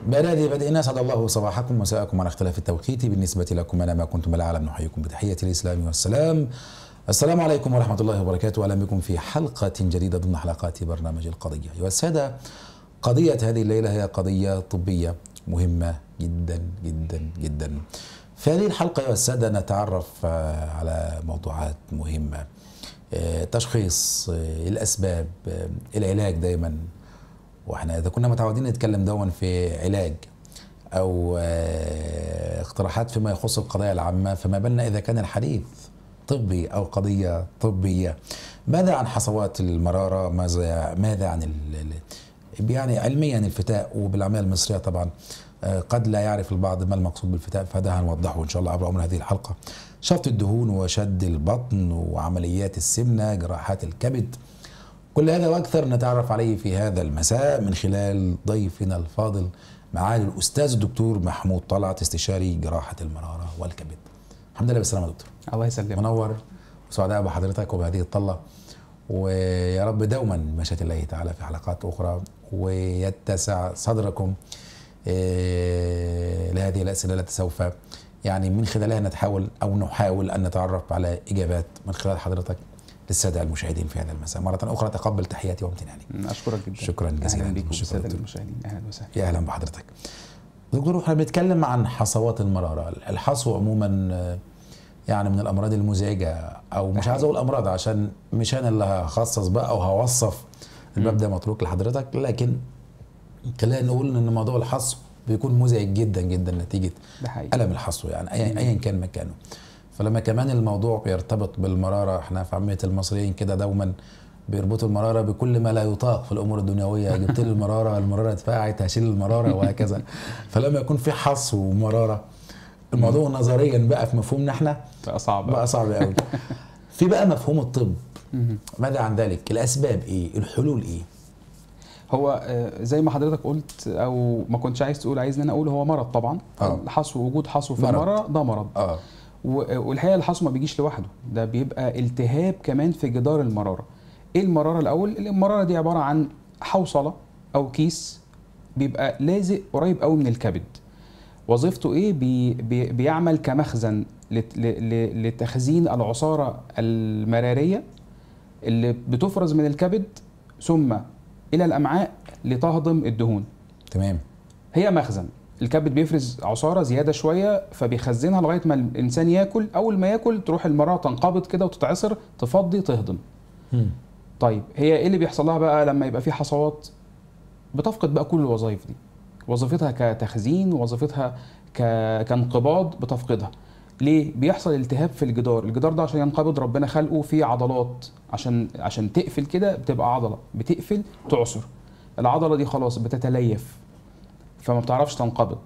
بنادي بدئنا اسعد الله صباحكم ومساءكم على اختلاف التوقيت بالنسبه لكم انا ما كنتم العالم نحييكم بتحيه الاسلام والسلام السلام عليكم ورحمه الله وبركاته اهلا بكم في حلقه جديده ضمن حلقات برنامج القضيه ايها الساده قضيه هذه الليله هي قضيه طبيه مهمه جدا جدا جدا في هذه الحلقه ايها الساده نتعرف على موضوعات مهمه تشخيص الاسباب العلاج دايما واحنا اذا كنا متعودين نتكلم دون في علاج او اقتراحات فيما يخص القضايا العامه فما بالنا اذا كان الحديث طبي او قضيه طبيه ماذا عن حصوات المراره ماذا ماذا عن يعني علميا الفتاء وبالعمليه المصريه طبعا قد لا يعرف البعض ما المقصود بالفتاء فهذا هنوضحه ان شاء الله عبر عمر هذه الحلقه شفط الدهون وشد البطن وعمليات السمنه جراحات الكبد كل هذا واكثر نتعرف عليه في هذا المساء من خلال ضيفنا الفاضل معالي الاستاذ الدكتور محمود طلعت استشاري جراحه المراره والكبد. الحمد لله بالسلامه يا دكتور. الله يسلمك. منور وسعداء بحضرتك وبهذه الطله ويا رب دوما مشيئه الله تعالى في حلقات اخرى ويتسع صدركم لهذه الاسئله التي سوف يعني من خلالها نتحاول او نحاول ان نتعرف على اجابات من خلال حضرتك للساده المشاهدين في هذا المساء مرة أخرى تقبل تحياتي وامتناني أشكرك جدا شكرا جزيلا أهلا بكم السادة المشاهدين أهلا وسهلا يا أهلا بحضرتك دكتور احنا بنتكلم عن حصوات المرارة الحصو عموما يعني من الأمراض المزعجة أو مش عايز أقول أمراض عشان مش أنا اللي هخصص بقى أو هوصف الباب ده متروك لحضرتك لكن خلينا نقول إن موضوع الحصو بيكون مزعج جدا جدا نتيجة ألم الحصو يعني أيا كان مكانه فلما كمان الموضوع بيرتبط بالمراره احنا في عاميه المصريين كده دوما بيربطوا المراره بكل ما لا يطاق في الامور الدنيويه جبت لي المراره المراره اتفاعت هشيل المراره وهكذا فلما يكون في حصو ومراره الموضوع نظريا بقى في مفهومنا احنا بقى صعب بقى صعب قوي في بقى مفهوم الطب ماذا عن ذلك الاسباب ايه الحلول ايه هو زي ما حضرتك قلت او ما كنتش عايز تقول عايز ان انا اقول هو مرض طبعا آه. الحصو وجود حصو في مرض. المراره ده مرض اه والحقيقه الحصو ما بيجيش لوحده ده بيبقى التهاب كمان في جدار المراره ايه المراره الاول المراره دي عباره عن حوصله او كيس بيبقى لازق قريب قوي من الكبد وظيفته ايه بي بي بيعمل كمخزن لت- ل- ل- لتخزين العصاره المراريه اللي بتفرز من الكبد ثم الى الامعاء لتهضم الدهون تمام هي مخزن الكبد بيفرز عصاره زياده شويه فبيخزنها لغايه ما الانسان ياكل اول ما ياكل تروح المراه تنقبض كده وتتعصر تفضي تهضم مم. طيب هي ايه اللي بيحصل لها بقى لما يبقى في حصوات بتفقد بقى كل الوظائف دي وظيفتها كتخزين وظيفتها ك... كانقباض بتفقدها ليه بيحصل التهاب في الجدار الجدار ده عشان ينقبض ربنا خلقه فيه عضلات عشان عشان تقفل كده بتبقى عضله بتقفل تعصر العضله دي خلاص بتتليف فما بتعرفش تنقبض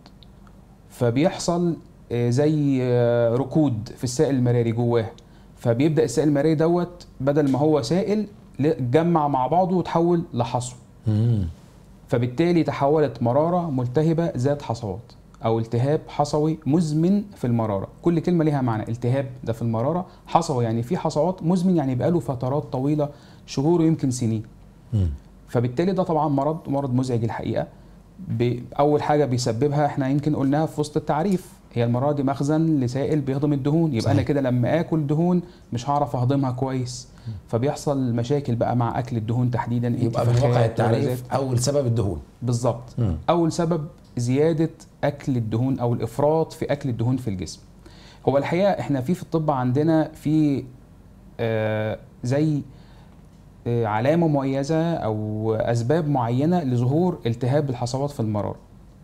فبيحصل آه، زي آه، ركود في السائل المراري جواه فبيبدا السائل المراري دوت بدل ما هو سائل ل- اتجمع مع بعضه وتحول لحصو مم. فبالتالي تحولت مراره ملتهبه ذات حصوات او التهاب حصوي مزمن في المراره كل كلمه ليها معنى التهاب ده في المراره حصوي يعني في حصوات مزمن يعني بقاله فترات طويله شهور ويمكن سنين مم. فبالتالي ده طبعا مرض مرض مزعج الحقيقه ب- اول حاجه بيسببها احنا يمكن قلناها في وسط التعريف هي المراره دي مخزن لسائل بيهضم الدهون يبقى صحيح. انا كده لما اكل دهون مش هعرف اهضمها كويس فبيحصل مشاكل بقى مع اكل الدهون تحديدا يبقى من واقع انتفاخات التعريف وغازات. اول سبب الدهون بالظبط مم. اول سبب زياده اكل الدهون او الافراط في اكل الدهون في الجسم هو الحقيقه احنا في في الطب عندنا في آه زي آه علامه مميزه او اسباب معينه لظهور التهاب الحصوات في المراره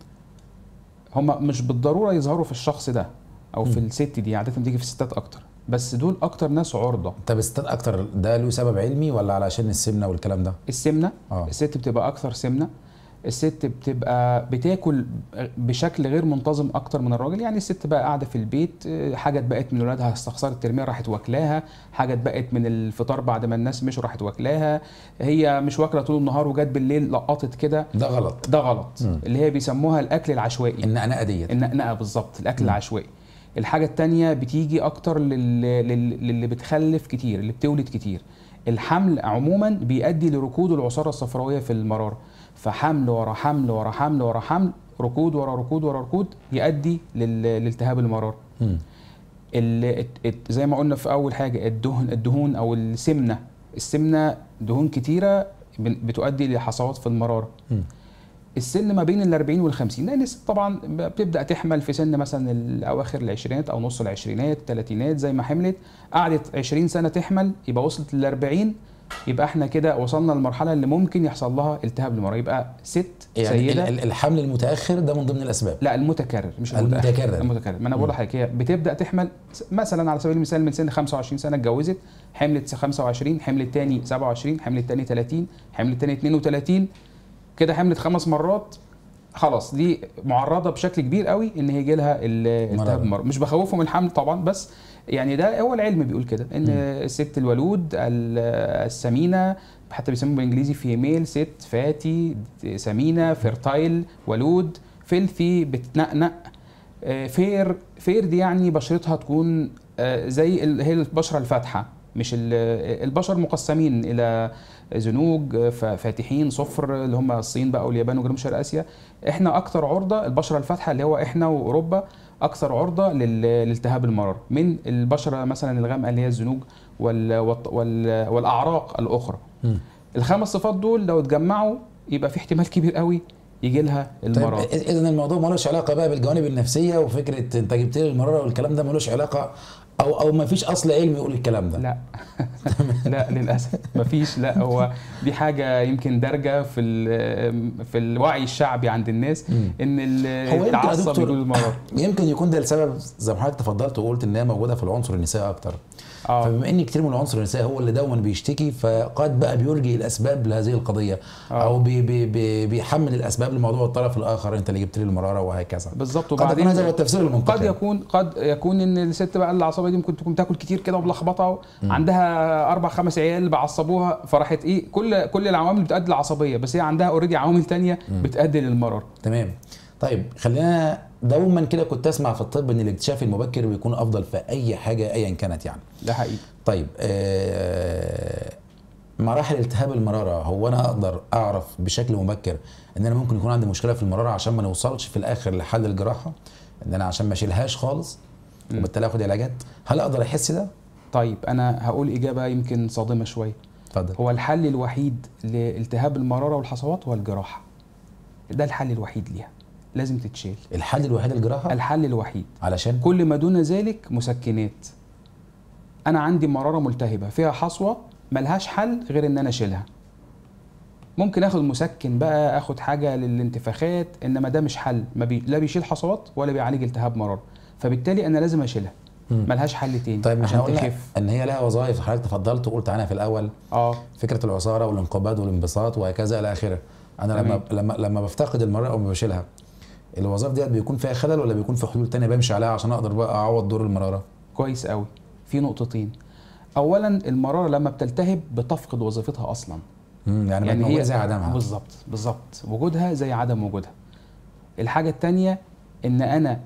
هم مش بالضروره يظهروا في الشخص ده او في مم. الست دي عاده بتيجي في الستات اكتر بس دول اكتر ناس عرضه طب الستات اكتر ده له سبب علمي ولا علشان السمنه والكلام ده السمنه اه الست بتبقى اكثر سمنه الست بتبقى بتاكل بشكل غير منتظم اكتر من الراجل يعني الست بقى قاعده في البيت آه، حاجه اتبقت من ولادها استخسرت ترميها راحت واكلاها حاجه اتبقت من الفطار بعد ما الناس مشوا راحت واكلاها هي مش واكله طول النهار وجت بالليل لقطت كده ده غلط ده غلط مم. اللي هي بيسموها الاكل العشوائي النقنقه ديت النقنقه بالظبط الاكل مم. العشوائي الحاجه التانية بتيجي اكتر لل- لل- للي بتخلف كتير اللي بتولد كتير الحمل عموما بيؤدي لركود العصاره الصفراويه في المراره فحمل ورا حمل ورا حمل ورا حمل ركود ورا ركود ورا ركود يؤدي لل- لالتهاب المراره مم. ال- الت- الت- زي ما قلنا في اول حاجه الدهن الدهون او السمنه السمنه دهون كتيره بن- بتؤدي لحصوات في المراره مم. السن ما بين ال 40 وال 50 لان الست طبعا بتبدا تحمل في سن مثلا الاواخر العشرينات او نص العشرينات الثلاثينات زي ما حملت قعدت 20 سنه تحمل يبقى وصلت لل 40 يبقى احنا كده وصلنا للمرحله اللي ممكن يحصل لها التهاب المراره يبقى ست يعني ال- سيده ال- الحمل المتاخر ده من ضمن الاسباب لا المتكرر مش المتكرر. المتكرر ما انا بقول لحضرتك هي بتبدا تحمل س- مثلا على سبيل المثال من سن 25 سنه اتجوزت حملت 25 حملت تاني 27 حملت تاني 30 حملت تاني 32 كده حملت خمس مرات خلاص دي معرضه بشكل كبير قوي ان هيجي لها ال- التهاب مرض. المرض مش بخوفهم من الحمل طبعا بس يعني ده هو العلم بيقول كده ان الست الولود ال- السمينه حتى بيسموه بالانجليزي فيميل ست فاتي سمينه فيرتايل ولود فيلثي بتنقنق آه، فير فير دي يعني بشرتها تكون آه، زي ال- هي البشره الفاتحه مش ال- البشر مقسمين الى زنوج آه، ف- فاتحين صفر اللي هم الصين بقى واليابان وجنوب شرق اسيا احنا اكثر عرضه البشره الفاتحه اللي هو احنا واوروبا اكثر عرضه لل- لالتهاب المراره من البشره مثلا الغامقه اللي هي الزنوج وال وال وال والاعراق الاخرى مم. الخمس صفات دول لو اتجمعوا يبقى في احتمال كبير قوي يجي لها طيب المراره اذا الموضوع ملوش علاقه بقى بالجوانب النفسيه وفكره انت جبت لي المراره والكلام ده ملوش علاقه او او ما فيش اصل علمي يقول الكلام ده لا لا للاسف مفيش لا هو دي حاجه يمكن دارجه في ال- في الوعي الشعبي عند الناس مم. ان ال- هو يمكن يا التعصب دكتور- يقول المرض يمكن يكون ده السبب زي ما حضرتك تفضلت وقلت ان هي موجوده في العنصر النسائي اكتر اه فبما ان كتير من العنصر النسائي هو اللي دوما بيشتكي فقد بقى بيرجي الاسباب لهذه القضيه آه. او بي بي بي بيحمل الاسباب لموضوع الطرف الاخر انت اللي جبت لي المراره وهكذا بالظبط قد يكون هذا هو التفسير المنطقي قد يكون قد يكون ان الست بقى العصبيه دي ممكن تكون تاكل كتير كده وملخبطه عندها اربع خمس عيال بعصبوها فراحت ايه كل كل العوامل بتؤدي للعصبيه بس هي عندها اوريدي عوامل تانية بتؤدي للمرض تمام طيب خلينا دوما كده كنت اسمع في الطب ان الاكتشاف المبكر بيكون افضل في اي حاجه ايا كانت يعني ده حقيقي طيب آه مراحل التهاب المراره هو انا اقدر اعرف بشكل مبكر ان انا ممكن يكون عندي مشكله في المراره عشان ما نوصلش في الاخر لحل الجراحه ان انا عشان ما اشيلهاش خالص وبالتالي اخد علاجات هل اقدر احس ده؟ طيب انا هقول اجابه يمكن صادمه شويه اتفضل هو الحل الوحيد لالتهاب المراره والحصوات هو الجراحه ده الحل الوحيد ليها لازم تتشيل الحل الوحيد الجراحه الحل الوحيد علشان كل ما دون ذلك مسكنات انا عندي مراره ملتهبه فيها حصوه ملهاش حل غير ان انا اشيلها ممكن اخد مسكن بقى اخد حاجه للانتفاخات انما ده مش حل ما بي... لا بيشيل حصوات ولا بيعالج التهاب مراره فبالتالي انا لازم اشيلها مم. ملهاش حل تاني طيب عشان احنا قلنا تخف ان هي لها وظائف حضرتك تفضلت وقلت عنها في الاول اه فكره العصاره والانقباض والانبساط وهكذا الى اخره انا لما لما لما بفتقد المراره او بشيلها الوظائف ديت بيكون فيها خلل ولا بيكون في حلول تانية بمشي عليها عشان اقدر بقى اعوض دور المراره كويس قوي في نقطتين اولا المراره لما بتلتهب بتفقد وظيفتها اصلا مم، يعني, يعني هي زي عدمها بالظبط بالظبط وجودها زي عدم وجودها الحاجه الثانيه ان انا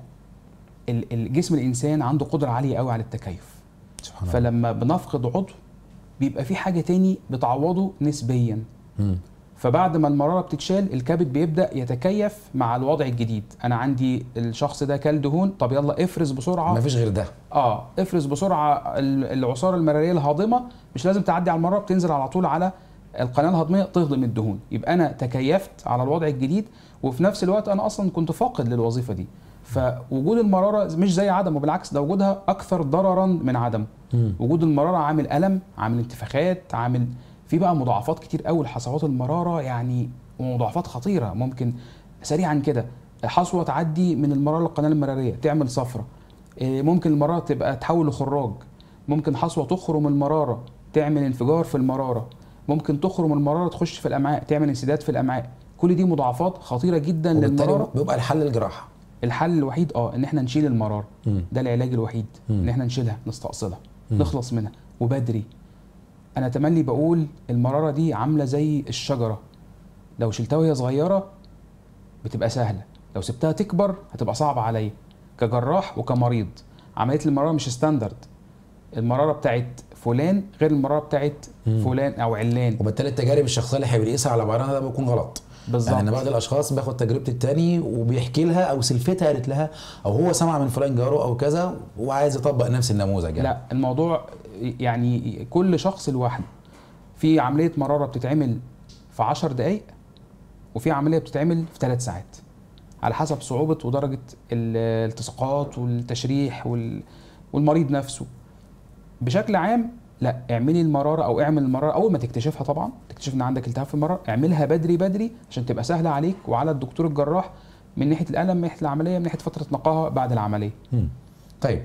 ال- ال- جسم الانسان عنده قدره عاليه قوي على التكيف سبحان الله فلما بنفقد عضو بيبقى في حاجه تاني بتعوضه نسبيا مم. فبعد ما المراره بتتشال الكبد بيبدا يتكيف مع الوضع الجديد انا عندي الشخص ده كل دهون طب يلا افرز بسرعه ما فيش غير ده اه افرز بسرعه ال- العصاره المراريه الهاضمه مش لازم تعدي على المراره بتنزل على طول على القناه الهضميه تهضم الدهون يبقى انا تكيفت على الوضع الجديد وفي نفس الوقت انا اصلا كنت فاقد للوظيفه دي فوجود المراره مش زي عدمه بالعكس ده وجودها اكثر ضررا من عدمه مم. وجود المراره عامل الم عامل انتفاخات عامل في بقى مضاعفات كتير قوي لحصوات المراره يعني ومضاعفات خطيره ممكن سريعا كده حصوه تعدي من المراره للقناه المراريه تعمل صفرة إيه، ممكن المراره تبقى تحول لخراج ممكن حصوه تخرم المراره تعمل انفجار في المراره ممكن تخرم المراره تخش في الامعاء تعمل انسداد في الامعاء كل دي مضاعفات خطيره جدا وبالتالي للمراره بيبقى الحل الجراحه الحل الوحيد اه ان احنا نشيل المراره مم. ده العلاج الوحيد مم. ان احنا نشيلها نستأصلها مم. نخلص منها وبدري انا تملي بقول المراره دي عامله زي الشجره لو شلتها وهي صغيره بتبقى سهله لو سبتها تكبر هتبقى صعبه عليا كجراح وكمريض عمليه المراره مش ستاندرد المراره بتاعت فلان غير المراره بتاعت مم. فلان او علان وبالتالي التجارب الشخصيه اللي احنا بنقيسها على بعضنا ده بيكون غلط بالظبط يعني بعض الاشخاص بياخد تجربه التاني وبيحكي لها او سلفتها قالت لها او هو سمع من فلان جاره او كذا وعايز يطبق نفس النموذج يعني لا الموضوع يعني كل شخص لوحده في عمليه مراره بتتعمل في 10 دقائق وفي عمليه بتتعمل في 3 ساعات على حسب صعوبه ودرجه الالتصاقات والتشريح وال- والمريض نفسه بشكل عام لا اعملي المراره او اعمل المراره اول ما تكتشفها طبعا تكتشف ان عندك التهاب في المراره اعملها بدري بدري عشان تبقى سهله عليك وعلى الدكتور الجراح من ناحيه الالم من ناحيه العمليه من ناحيه فتره نقاهه بعد العمليه مم. طيب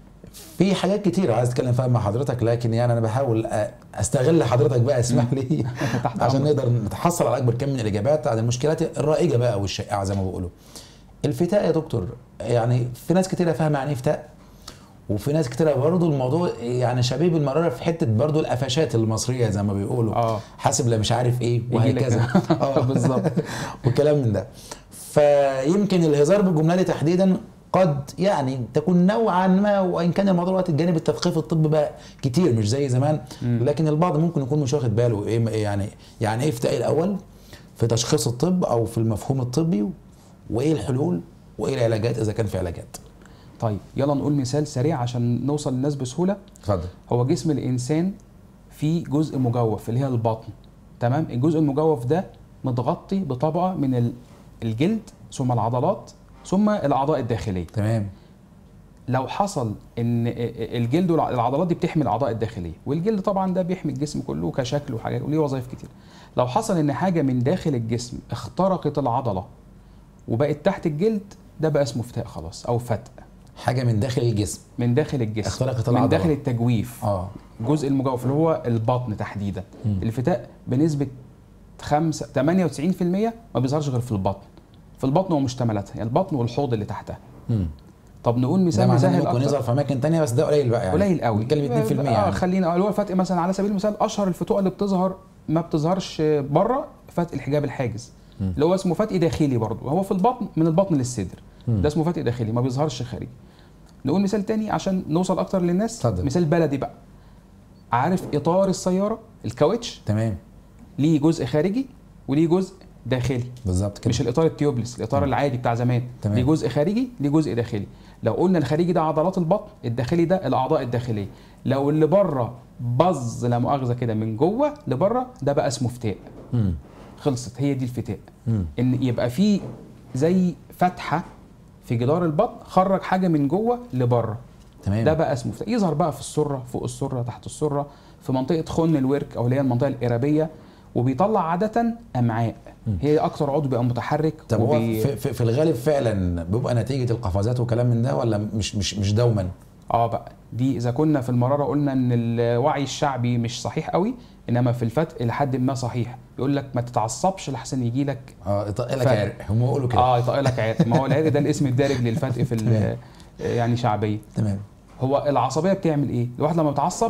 في حاجات كتير عايز اتكلم فيها مع حضرتك لكن يعني انا بحاول أ- استغل حضرتك بقى اسمح لي تحت عشان أمرك. نقدر نتحصل على اكبر كم من الاجابات عن المشكلات الرائجه بقى والشائعه زي ما بيقولوا. الفتاء يا دكتور يعني في ناس كتيره فاهمه يعني ايه فتاء وفي ناس كتيره برضه الموضوع يعني شبيه بالمراره في حته برضه القفشات المصريه زي ما بيقولوا اه حاسب لا مش عارف ايه يجي لك- وهكذا اه بالظبط. وكلام من ده فيمكن الهزار بالجمله دي تحديدا قد يعني تكون نوعا ما وان كان الموضوع دلوقتي الجانب التثقيف الطبي بقى كتير مش زي زمان مم. لكن البعض ممكن يكون مش واخد باله ايه إيه يعني يعني ايه فتاء الاول في تشخيص الطب او في المفهوم الطبي وايه الحلول وايه العلاجات اذا كان في علاجات طيب يلا نقول مثال سريع عشان نوصل للناس بسهوله اتفضل هو جسم الانسان فيه جزء مجوف اللي هي البطن تمام الجزء المجوف ده متغطي بطبقه من ال- الجلد ثم العضلات ثم الاعضاء الداخليه تمام لو حصل ان الجلد والعضلات دي بتحمي الاعضاء الداخليه والجلد طبعا ده بيحمي الجسم كله كشكل وحاجات وليه وظائف كتير لو حصل ان حاجه من داخل الجسم اخترقت العضله وبقت تحت الجلد ده بقى اسمه فتاء خلاص او فتق حاجه من داخل الجسم من داخل الجسم اخترقت من العضلة. داخل التجويف اه الجزء المجوف اللي هو البطن تحديدا مم. الفتاء بنسبه 5 98% ما بيظهرش غير في البطن في البطن ومشتملاتها يعني البطن والحوض اللي تحتها مم. طب نقول ده مثال معناه إنه مسهل ممكن اكتر يظهر في اماكن تانية بس ده قليل بقى يعني قليل قوي بنتكلم 2% اه يعني خلينا اللي هو الفتق مثلا على سبيل المثال اشهر الفتوق اللي بتظهر ما بتظهرش بره فتق الحجاب الحاجز مم. اللي هو اسمه فتق داخلي برضه هو في البطن من البطن للصدر مم. ده اسمه فتق داخلي ما بيظهرش خارجي نقول مثال تاني عشان نوصل اكتر للناس اتفضل. مثال بلدي بقى عارف اطار السياره الكاوتش تمام ليه جزء خارجي وليه جزء داخلي بالظبط كده مش الاطار التيوبلس الاطار مم. العادي بتاع زمان تمام. ليه جزء خارجي ليه جزء داخلي لو قلنا الخارجي ده عضلات البطن الداخلي ده الاعضاء الداخليه لو اللي بره بظ لا مؤاخذه كده من جوه لبره ده بقى اسمه فتاء مم. خلصت هي دي الفتاء مم. ان يبقى في زي فتحه في جدار البطن خرج حاجه من جوه لبره تمام ده بقى اسمه فتاء يظهر بقى في السره فوق السره تحت السره في منطقه خن الورك او اللي هي المنطقه الارابيه وبيطلع عاده امعاء مم. هي اكتر عضو بيبقى متحرك طب هو وبي... في, في, في الغالب فعلا بيبقى نتيجه القفزات وكلام من ده ولا مش مش مش دوما اه بقى دي اذا كنا في المراره قلنا ان الوعي الشعبي مش صحيح قوي انما في الفتق لحد ما صحيح يقول لك ما تتعصبش لحسن يجي لك اه يطق لك فرق. عرق هم يقولوا كده اه يطق لك عرق ما هو العرق ده الاسم الدارج للفتق في تمام. ال- يعني شعبيه تمام هو العصبيه بتعمل ايه الواحد لما بيتعصب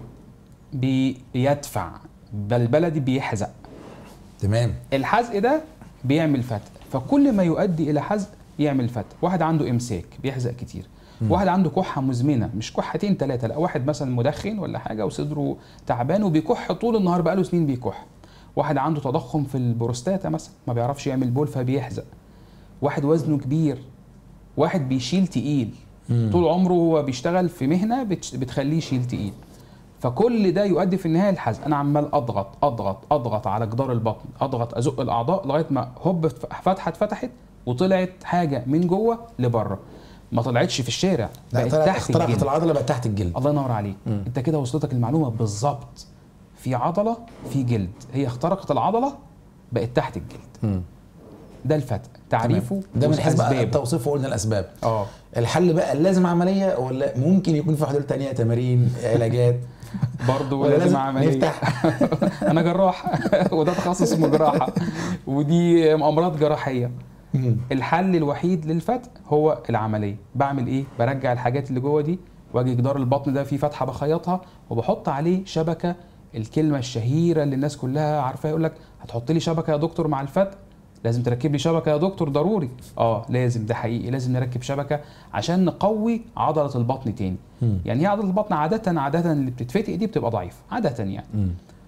بيدفع بل بلدي بيحزق تمام الحزق ده بيعمل فتق فكل ما يؤدي الى حزق يعمل فتق واحد عنده امساك بيحزق كتير مم. واحد عنده كحه مزمنه مش كحتين ثلاثه لا واحد مثلا مدخن ولا حاجه وصدره تعبان وبيكح طول النهار بقاله سنين بيكح واحد عنده تضخم في البروستاتا مثلا ما بيعرفش يعمل بول فبيحزق واحد وزنه كبير واحد بيشيل تقيل مم. طول عمره هو بيشتغل في مهنه بتش- بتخليه يشيل تقيل فكل ده يؤدي في النهايه الحزق انا عمال اضغط اضغط اضغط على جدار البطن اضغط ازق الاعضاء لغايه ما هوب فتحه اتفتحت وطلعت حاجه من جوه لبره ما طلعتش في الشارع لا بقت طلعت تحت اخترقت الجلد العضله بقت تحت الجلد الله ينور عليك مم. انت كده وصلتك المعلومه بالظبط في عضله في جلد هي اخترقت العضله بقت تحت الجلد مم. ده الفتق تعريفه ده من حيث بقى وأسبابه. التوصيف وقلنا الاسباب اه الحل بقى لازم عمليه ولا ممكن يكون في حلول تانية تمارين علاجات برضه ولا لازم عمليه نفتح انا جراح وده تخصص اسمه جراحه ودي امراض جراحيه مم. الحل الوحيد للفتق هو العمليه بعمل ايه برجع الحاجات اللي جوه دي واجي جدار البطن ده فيه فتحه بخيطها وبحط عليه شبكه الكلمه الشهيره اللي الناس كلها عارفاها يقول لك هتحط لي شبكه يا دكتور مع الفتق لازم تركب لي شبكه يا دكتور ضروري اه لازم ده حقيقي لازم نركب شبكه عشان نقوي عضله البطن تاني مم. يعني هي عضله البطن عاده عاده اللي بتتفتق دي بتبقى ضعيفه عاده يعني مم.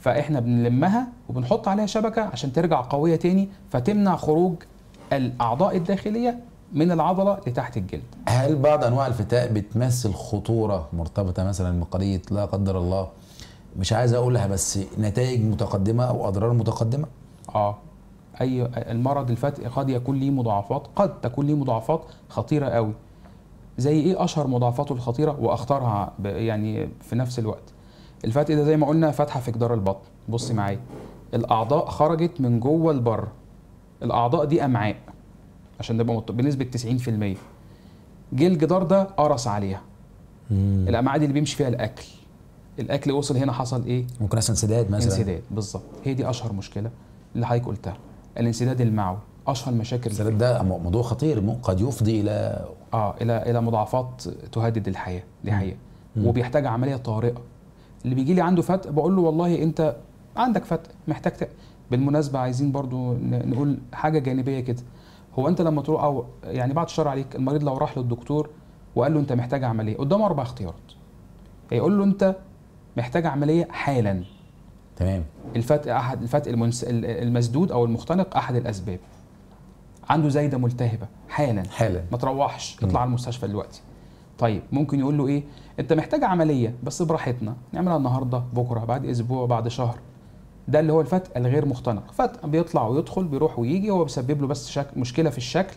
فاحنا بنلمها وبنحط عليها شبكه عشان ترجع قويه تاني فتمنع خروج الاعضاء الداخليه من العضله لتحت الجلد هل بعض انواع الفتاء بتمثل خطوره مرتبطه مثلا بقضيه لا قدر الله مش عايز اقولها بس نتائج متقدمه او اضرار متقدمه اه اي المرض الفتق قد يكون ليه مضاعفات قد تكون ليه مضاعفات خطيره قوي زي ايه اشهر مضاعفاته الخطيره واخطرها ب- يعني في نفس الوقت الفتق ده زي ما قلنا فتحه في جدار البطن بص معايا الاعضاء خرجت من جوه لبره الاعضاء دي امعاء عشان نبقى مت- بنسبه 90% جه الجدار ده قرص عليها الامعاء دي اللي بيمشي فيها الاكل الاكل وصل هنا حصل ايه ممكن اصلا انسداد مثلا انسداد بالظبط هي دي اشهر مشكله اللي حضرتك قلتها الانسداد المعوي اشهر مشاكل الانسداد ده مو- موضوع خطير مو- قد يفضي الى اه الى الى مضاعفات تهدد الحياه دي مم. حقيقه مم. وبيحتاج عمليه طارئه اللي بيجي لي عنده فتق بقول له والله انت عندك فتق محتاج ت... بالمناسبه عايزين برضو ن- نقول حاجه جانبيه كده هو انت لما تروح او يعني بعد الشر عليك المريض لو راح للدكتور وقال له انت محتاج عمليه قدامه اربع اختيارات هيقول له انت محتاج عمليه حالا تمام الفتق احد الفتق المنس... المسدود او المختنق احد الاسباب عنده زايده ملتهبه حالا حالا ما تروحش مم. اطلع على المستشفى دلوقتي طيب ممكن يقول له ايه انت محتاج عمليه بس براحتنا نعملها النهارده بكره بعد اسبوع بعد شهر ده اللي هو الفتق الغير مختنق فتق بيطلع ويدخل بيروح ويجي هو بيسبب له بس شك... مشكله في الشكل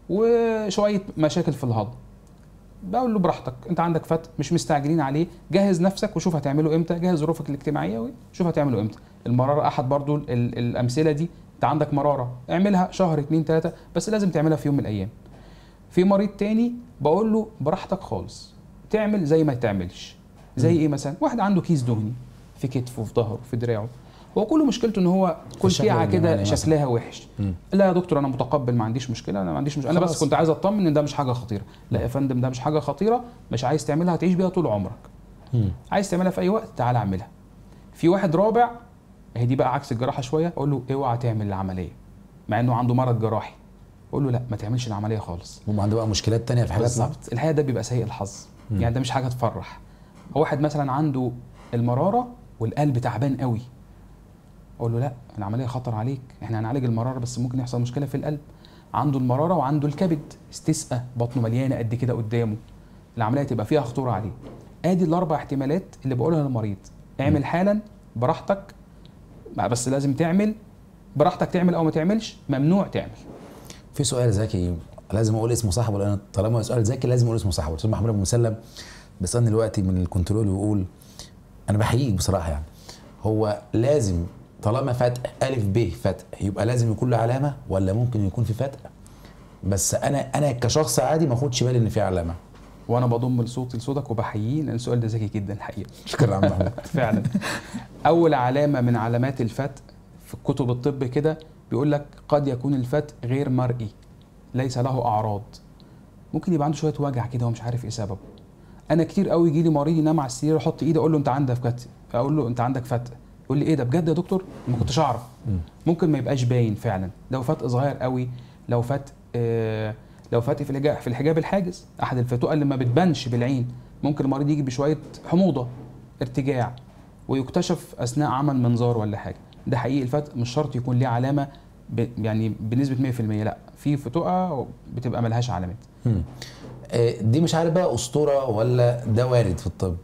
وشويه مشاكل في الهضم بقول له براحتك انت عندك فتق مش مستعجلين عليه جهز نفسك وشوف هتعمله امتى جهز ظروفك الاجتماعيه وشوف هتعمله امتى المراره احد برضو ال- ال- الامثله دي انت عندك مراره اعملها شهر اتنين تلاته بس لازم تعملها في يوم من الايام في مريض تاني بقول له براحتك خالص تعمل زي ما تعملش زي مم. ايه مثلا واحد عنده كيس دهني في كتفه في ظهره في دراعه هو كل مشكلته ان هو كل الشكل فيعه الجمالي كده مثلا. شكلها وحش مم. لا يا دكتور انا متقبل ما عنديش مشكله انا ما عنديش مشكله انا بس خلاص. كنت عايز اطمن ان ده مش حاجه خطيره لا يا فندم ده مش حاجه خطيره مش عايز تعملها هتعيش بيها طول عمرك مم. عايز تعملها في اي وقت تعالى اعملها في واحد رابع هي دي بقى عكس الجراحه شويه اقول له اوعى تعمل العمليه مع انه عنده مرض جراحي اقول له لا ما تعملش العمليه خالص هم عنده بقى مشكلات تانية في حاجات بالظبط الحقيقه ده بيبقى سيء الحظ مم. يعني ده مش حاجه تفرح هو واحد مثلا عنده المراره والقلب تعبان قوي اقول له لا العمليه خطر عليك احنا هنعالج المراره بس ممكن يحصل مشكله في القلب عنده المراره وعنده الكبد استسقى بطنه مليانه قد كده قدامه العمليه تبقى فيها خطوره عليه ادي الاربع احتمالات اللي بقولها للمريض اعمل حالا براحتك بس لازم تعمل براحتك تعمل او ما تعملش ممنوع تعمل في سؤال ذكي لازم اقول اسمه صاحبه لان طالما سؤال ذكي لازم اقول اسمه صاحبه الاستاذ محمود ابو مسلم بيسالني دلوقتي من الكنترول ويقول انا بحييك بصراحه يعني هو لازم طالما فتق الف ب فتق يبقى لازم يكون له علامه ولا ممكن يكون في فتق بس انا انا كشخص عادي ما اخدش بالي ان في علامه وانا بضم صوتي لصوتك وبحييه لان السؤال ده ذكي جدا الحقيقه شكرا يا عم محمود فعلا اول علامه من علامات الفتق في كتب الطب كده بيقول لك قد يكون الفتق غير مرئي ليس له اعراض ممكن يبقى عنده شويه وجع كده ومش عارف ايه سببه انا كتير قوي يجي لي مريض ينام على السرير احط ايدي اقول له انت عندك فتق اقول له انت عندك فتق يقول لي ايه ده بجد يا دكتور ما كنتش اعرف مم. ممكن ما يبقاش باين فعلا لو فتق صغير قوي لو فتق آه لو فتق في الحجاب في الحجاب الحاجز احد الفتوقه اللي ما بتبانش بالعين ممكن المريض يجي بشويه حموضه ارتجاع ويكتشف اثناء عمل منظار ولا حاجه ده حقيقي الفتق مش شرط يكون ليه علامه ب يعني بنسبه 100% لا في فتوقه بتبقى ملهاش علامات مم. آه، دي مش عارف بقى اسطوره ولا ده وارد في الطب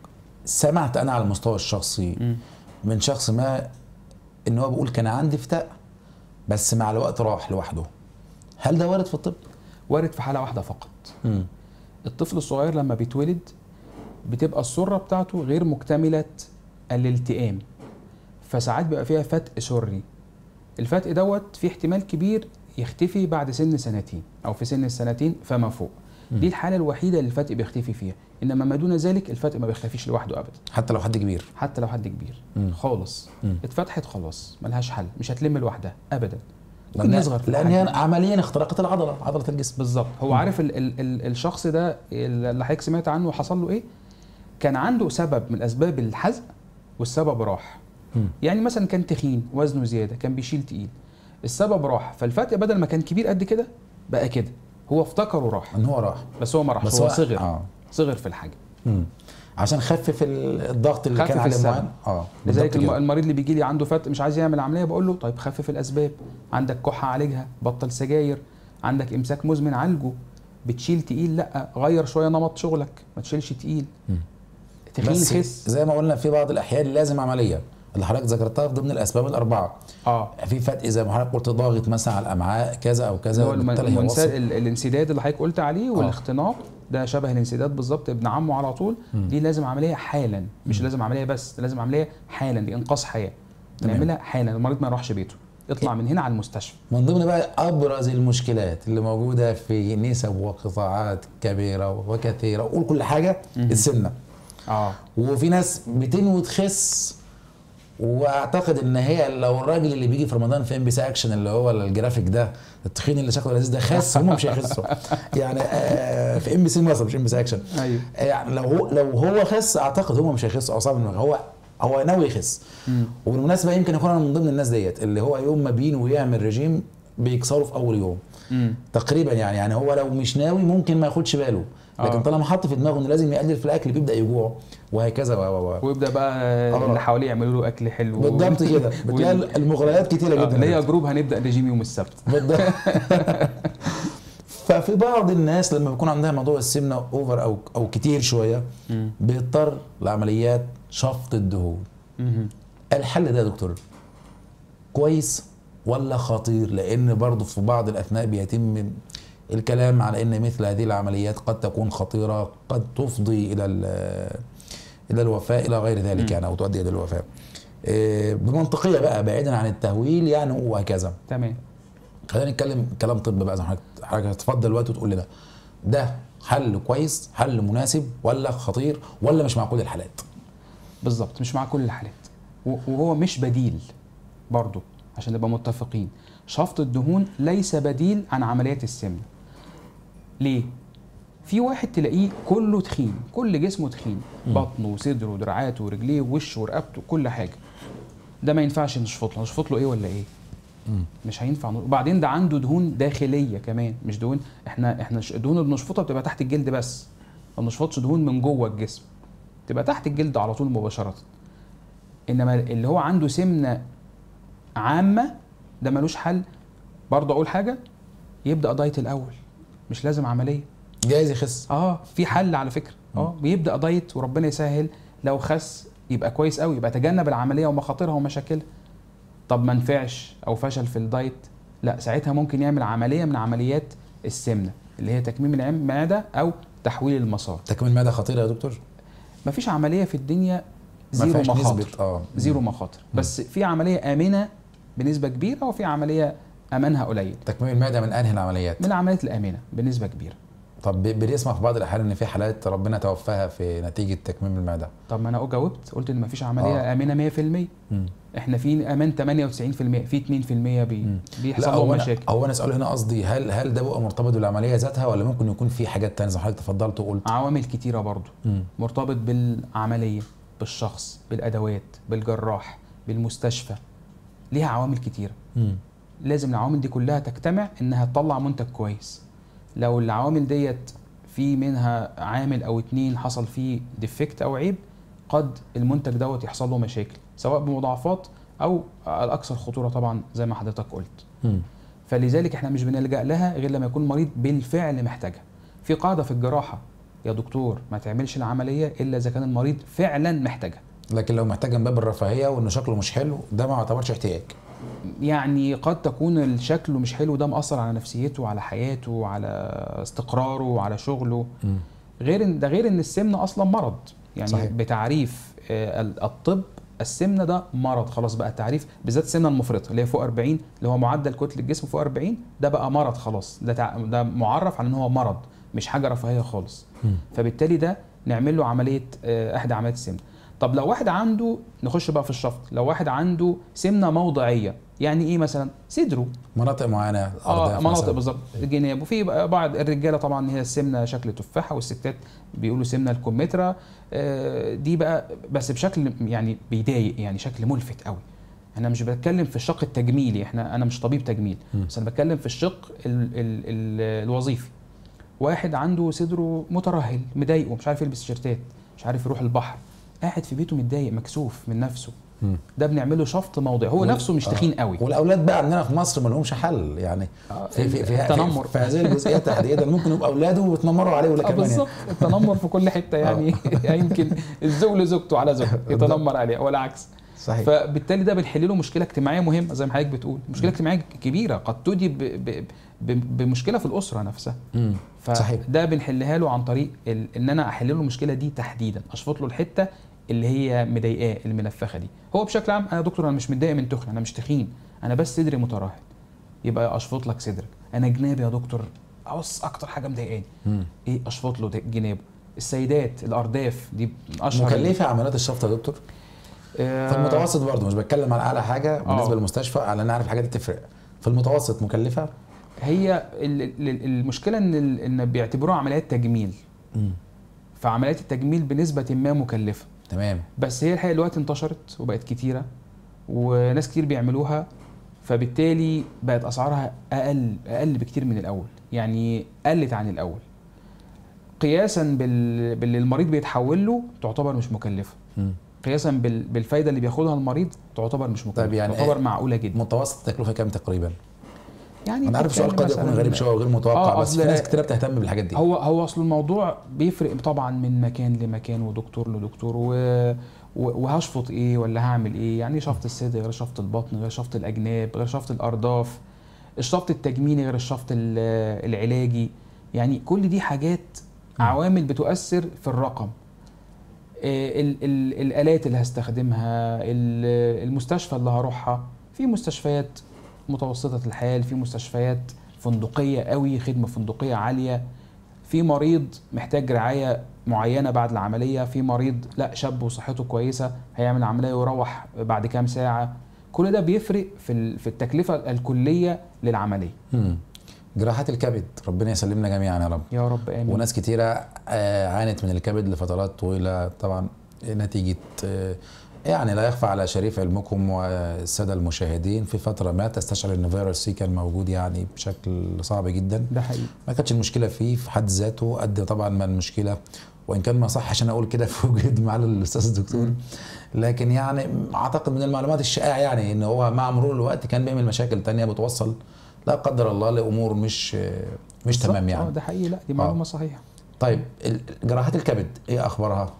سمعت انا على المستوى الشخصي من شخص ما ان هو بيقول كان عندي فتاء بس مع الوقت راح لوحده هل ده وارد في الطب؟ وارد في حاله واحده فقط مم. الطفل الصغير لما بيتولد بتبقى السره بتاعته غير مكتمله الالتئام فساعات بيبقى فيها فتق سري الفتق دوت في احتمال كبير يختفي بعد سن سنتين او في سن السنتين فما فوق مم. دي الحاله الوحيده اللي الفتق بيختفي فيها انما ما دون ذلك الفتق ما بيختفيش لوحده ابدا حتى لو حد كبير حتى لو حد كبير مم. خالص مم. اتفتحت خلاص ملهاش حل مش هتلم لوحدها ابدا ممكن لأن- يصغر في لان هي الحجم. عمليا اخترقت العضله عضله الجسم بالظبط هو مم. عارف ال ال ال الشخص ده اللي حضرتك سمعت عنه حصل له ايه كان عنده سبب من اسباب الحزق والسبب راح مم. يعني مثلا كان تخين وزنه زياده كان بيشيل تقيل السبب راح فالفتق بدل ما كان كبير قد كده بقى كده هو افتكره راح ان هو راح بس هو ما راحش بس هو صغر اه صغر في الحجم مم. عشان خفف ال- الضغط اللي خفف كان عليه السبب. معين اه لذلك بالضبط الم- كده. المريض اللي بيجي لي عنده فتق مش عايز يعمل عمليه بقول له طيب خفف الاسباب عندك كحه عالجها بطل سجاير عندك امساك مزمن عالجه بتشيل تقيل لا غير شويه نمط شغلك ما تشيلش تقيل مم. تخين بس خس زي ما قلنا في بعض الاحيان لازم عمليه اللي حضرتك ذكرتها في ضمن الاسباب الاربعه اه في فتق زي ما حضرتك قلت ضاغط مثلا على الامعاء كذا او اللي كذا هو الم- وبالتالي المنسا- هيوصل ال- الانسداد اللي حضرتك قلت عليه والاختناق ده شبه الانسداد بالظبط ابن عمه على طول دي لازم عمليه حالا مش لازم عمليه بس ده لازم عمليه حالا دي انقاذ حياه تمام. نعملها حالا المريض ما يروحش بيته يطلع من هنا على المستشفى من ضمن بقى ابرز المشكلات اللي موجوده في نسب وقطاعات كبيره وكثيره وقول كل حاجه السمنه اه وفي ناس بتنوي تخس واعتقد ان هي لو الراجل اللي بيجي في رمضان في ام بي سي اكشن اللي هو الجرافيك ده التخين اللي شكله لذيذ ده خس هم مش هيخسوا يعني آه في ام بي سي مصر مش ام بي سي اكشن ايوه يعني لو هو لو هو خس اعتقد هم مش هيخسوا او صعب إنه- هو هو ناوي يخس مم. وبالمناسبه يمكن يكون انا من ضمن الناس ديت اللي هو يوم ما بينوي يعمل رجيم بيكسره في اول يوم مم. تقريبا يعني يعني هو لو مش ناوي ممكن ما ياخدش باله لكن آه. طالما حط في دماغه انه لازم يقلل في الاكل بيبدا يجوع وهكذا و و و ويبدا بقى آه. اللي حواليه يعملوا له اكل حلو بالضبط كده بتلاقي وال- المغريات كتيره آه، جدا اللي هي جروب هنبدا رجيم يوم السبت بالضبط ففي بعض الناس لما بيكون عندها موضوع السمنه اوفر او او كتير شويه مم. بيضطر لعمليات شفط الدهون مهم. الحل ده يا دكتور كويس ولا خطير لان برضه في بعض الاثناء بيتم الكلام على ان مثل هذه العمليات قد تكون خطيره قد تفضي الى ال- الى الوفاه الى غير ذلك مم. يعني او تؤدي الى الوفاه إيه، بمنطقيه بقى بعيدا عن التهويل يعني وهكذا تمام خلينا نتكلم كلام طب بقى زي ما حضرتك حضرتك هتتفضل دلوقتي وتقول لنا ده حل كويس حل مناسب ولا خطير ولا مش مع كل الحالات بالظبط مش مع كل الحالات و- وهو مش بديل برضو عشان نبقى متفقين شفط الدهون ليس بديل عن عمليات السمنه ليه في واحد تلاقيه كله تخين كل جسمه تخين بطنه وصدره ودراعاته ورجليه ووشه ورقبته كل حاجه ده ما ينفعش نشفط له نشفط له ايه ولا ايه مش هينفع نقول- وبعدين ده عنده دهون داخليه كمان مش دهون احنا احنا ش- الدهون اللي بنشفطها بتبقى تحت الجلد بس ما بنشفطش دهون من جوه الجسم تبقى تحت الجلد على طول مباشره انما اللي هو عنده سمنه عامه ده ملوش حل برضه اقول حاجه يبدا دايت الاول مش لازم عمليه جايز يخس اه في حل على فكره اه بيبدا دايت وربنا يسهل لو خس يبقى كويس قوي يبقى تجنب العمليه ومخاطرها ومشاكلها طب ما نفعش او فشل في الدايت لا ساعتها ممكن يعمل عمليه من عمليات السمنه اللي هي تكميم العم- المعده او تحويل المسار تكميل معده خطيره يا دكتور مفيش عمليه في الدنيا ما زيرو فيهاش مخاطر نسبه اه زيرو مخاطر بس في عمليه امنه بنسبه كبيره وفي عمليه امانها قليل تكميم المعده من انهي العمليات من العمليات الامنه بنسبه كبيره طب ب- بنسمع في بعض الاحيان ان في حالات ربنا توفاها في نتيجه تكميم المعده طب ما انا جاوبت قلت ان مفيش عمليه آه. آه. امنه 100% احنا في امان 98% في 2% بي مم. بيحصل لا لهم هو انا مشاكل هو انا اساله هنا قصدي هل هل ده بقى مرتبط بالعمليه ذاتها ولا ممكن يكون في حاجات تانية زي ما حضرتك تفضلت وقلت عوامل كتيره برضو مم. مرتبط بالعمليه بالشخص بالادوات بالجراح بالمستشفى ليها عوامل كتيره مم. لازم العوامل دي كلها تجتمع انها تطلع منتج كويس لو العوامل ديت في منها عامل او اتنين حصل فيه ديفكت او عيب قد المنتج دوت يحصل له مشاكل سواء بمضاعفات او الاكثر خطوره طبعا زي ما حضرتك قلت مم. فلذلك احنا مش بنلجا لها غير لما يكون مريض بالفعل محتاجها في قاعده في الجراحه يا دكتور ما تعملش العمليه الا اذا كان المريض فعلا محتاجها لكن لو محتاج من باب الرفاهيه وانه شكله مش حلو ده ما يعتبرش احتياج يعني قد تكون الشكل مش حلو ده مأثر على نفسيته على حياته على استقراره على شغله مم. غير ان ده غير ان السمنه اصلا مرض يعني صحيح. صحيح. بتعريف آه، ال- الطب السمنه ده مرض خلاص بقى التعريف بالذات السمنه المفرطه اللي هي فوق 40 اللي هو معدل كتله الجسم فوق 40 ده بقى مرض خلاص ده تع... ده معرف على ان هو مرض مش حاجه رفاهيه خالص مم. فبالتالي ده نعمل له عمليه آه، احدى عمليات السمنه طب لو واحد عنده نخش بقى في الشفط لو واحد عنده سمنه موضعيه يعني ايه مثلا صدره مناطق معينه اه أرداف مناطق مثلاً. بالظبط الجناب وفي بقى بعض الرجاله طبعا هي السمنه شكل تفاحه والستات بيقولوا سمنه الكمثرى آه، دي بقى بس بشكل يعني بيضايق يعني شكل ملفت قوي انا مش بتكلم في الشق التجميلي احنا انا مش طبيب تجميل مم. بس انا بتكلم في الشق ال ال ال الوظيفي واحد عنده صدره مترهل مضايقه مش عارف يلبس تيشيرتات مش عارف يروح البحر قاعد في بيته متضايق مكسوف من نفسه مم. ده بنعمله شفط موضعي هو وال- نفسه مش آه. تخين قوي والاولاد بقى عندنا في مصر ما لهمش حل يعني آه، في في في, التنمر. في, في هذه الجزئيات تحديدا ممكن يبقى اولاده ويتنمروا عليه ولا آه كمان يعني. بالظبط التنمر في كل حته يعني يمكن الزوج لزوجته على زوجته يتنمر عليها والعكس صحيح فبالتالي ده بنحل له مشكله اجتماعيه مهمه زي ما حضرتك بتقول مشكله اجتماعيه كبيره قد تودي ب- ب- ب- بمشكله في الاسره نفسها مم. صحيح فده بنحلها له عن طريق ال- ان انا احل له المشكله دي تحديدا اشفط له الحته اللي هي مضايقاه المنفخه دي هو بشكل عام انا يا دكتور انا مش متضايق من تخن انا مش تخين انا بس صدري مترهل يبقى اشفط لك صدرك انا جنابي يا دكتور عاوز اكتر حاجه مضايقاني مم. ايه اشفط له ده- جنابه السيدات الارداف دي من اشهر مكلفه عمليات الشفط يا دكتور آه، في المتوسط برضه مش بتكلم على اعلى حاجه بالنسبه آه. للمستشفى على انا عارف الحاجات دي تفرق في المتوسط مكلفه هي ال- ال- المشكله ان ال- ان بيعتبروها عمليات تجميل مم. فعمليات التجميل بنسبه ما مكلفه تمام بس هي الحقيقه دلوقتي انتشرت وبقت كتيره وناس كتير بيعملوها فبالتالي بقت اسعارها اقل اقل بكتير من الاول يعني قلت عن الاول قياسا بال... باللي المريض بيتحول له تعتبر مش مكلفه مم. قياسا بال... بالفايده اللي بياخدها المريض تعتبر مش مكلفه طيب يعني تعتبر إيه؟ معقوله جدا متوسط التكلفه كام تقريبا؟ يعني انا عارف السؤال بتتكلم قد يكون مثلاً- غريب شويه وغير متوقع آه، بس أصل- في ناس كتير بتهتم بالحاجات دي هو هو اصل الموضوع بيفرق طبعا من مكان لمكان ودكتور لدكتور و... و- وهشفط ايه ولا هعمل ايه يعني شفط الصدر غير شفط البطن غير شفط الاجناب غير شفط الارداف الشفط التجميلي غير الشفط ال- العلاجي يعني كل دي حاجات عوامل بتؤثر في الرقم آه، ال ال الالات اللي هستخدمها ال- المستشفى اللي هروحها في مستشفيات متوسطه الحال في مستشفيات فندقيه قوي خدمه فندقيه عاليه في مريض محتاج رعايه معينه بعد العمليه في مريض لا شاب وصحته كويسه هيعمل عمليه ويروح بعد كام ساعه كل ده بيفرق في ال- في التكلفه الكليه للعمليه مم. جراحات الكبد ربنا يسلمنا جميعا يا رب يا رب امين وناس كتيرة آه، عانت من الكبد لفترات طويلة طبعا نتيجة آه، يعني لا يخفى على شريف علمكم والسادة المشاهدين في فترة ما تستشعر ان فيروس سي كان موجود يعني بشكل صعب جدا ده حقيقي ما كانتش المشكلة فيه في حد ذاته قد طبعا ما المشكلة وان كان ما صح عشان اقول كده في وجود معالي الاستاذ الدكتور لكن يعني اعتقد من المعلومات الشائعة يعني ان هو مع مرور الوقت كان بيعمل مشاكل تانية بتوصل لا قدر الله لامور مش آه، مش بالظبط، تمام يعني اه ده حقيقي لا دي معلومه صحيحه طيب ال- جراحات الكبد ايه اخبارها؟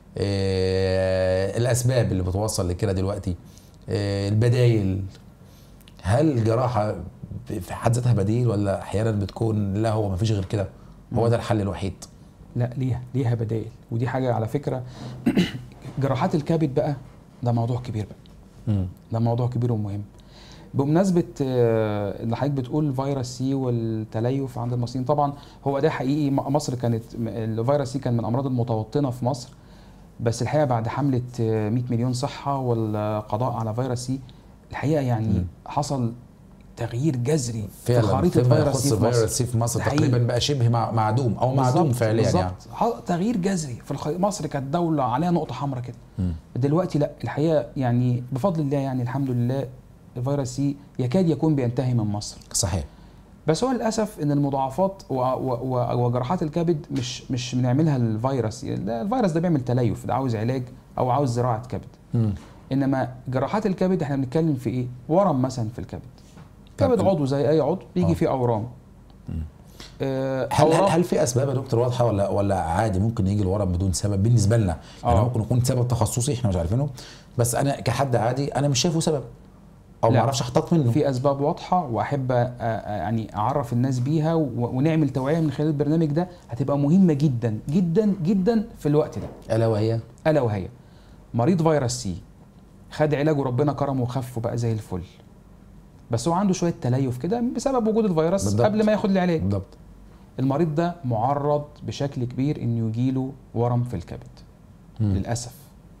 إيه الاسباب اللي بتوصل لكده دلوقتي؟ إيه البدايل هل الجراحه ب- في حد ذاتها بديل ولا احيانا بتكون لا هو ما فيش غير كده هو ده الحل الوحيد لا ليها ليها بدائل ودي حاجه على فكره جراحات الكبد بقى ده موضوع كبير بقى مم. ده موضوع كبير ومهم بمناسبه آه، اللي حضرتك بتقول فيروس سي والتليف عند المصريين طبعا هو ده حقيقي م- مصر كانت م- الفيروس سي كان من الامراض المتوطنه في مصر بس الحقيقه بعد حمله آه، 100 مليون صحه والقضاء على فيروس سي الحقيقه يعني مم. حصل تغيير جذري في فعلا خريطه فيما فيروس يخص سي في مصر فيروس سي في مصر الحقيقي. تقريبا بقى شبه مع- معدوم او معدوم بالظبط، فعليا بالظبط. يعني ح- تغيير جذري في الخ... مصر كانت دوله عليها نقطه حمراء كده مم. دلوقتي لا الحقيقه يعني بفضل الله يعني الحمد لله فيروس سي يكاد يكون بينتهي من مصر صحيح بس هو للاسف ان المضاعفات و... و... و... وجراحات الكبد مش مش بنعملها الفيروس لا الفيروس ده بيعمل تليف ده عاوز علاج او عاوز زراعه كبد مم. انما جراحات الكبد احنا بنتكلم في ايه ورم مثلا في الكبد طب كبد عضو زي اي عضو بيجي آه. فيه اورام آه، هل, هل أورام- هل في اسباب يا دكتور واضحه ولا ولا عادي ممكن يجي الورم بدون سبب بالنسبه لنا يعني آه. ممكن يكون سبب تخصصي احنا مش عارفينه بس انا كحد عادي انا مش شايفه سبب او ما لا. اعرفش احتاط منه في اسباب واضحه واحب أ- أ- يعني اعرف الناس بيها و- ونعمل توعيه من خلال البرنامج ده هتبقى مهمه جدا جدا جدا في الوقت ده الا وهي الا وهي مريض فيروس سي خد علاجه ربنا كرمه وخف وبقى زي الفل بس هو عنده شويه تليف كده بسبب وجود الفيروس بالضبط. قبل ما ياخد العلاج بالضبط المريض ده معرض بشكل كبير انه يجيله ورم في الكبد مم. للاسف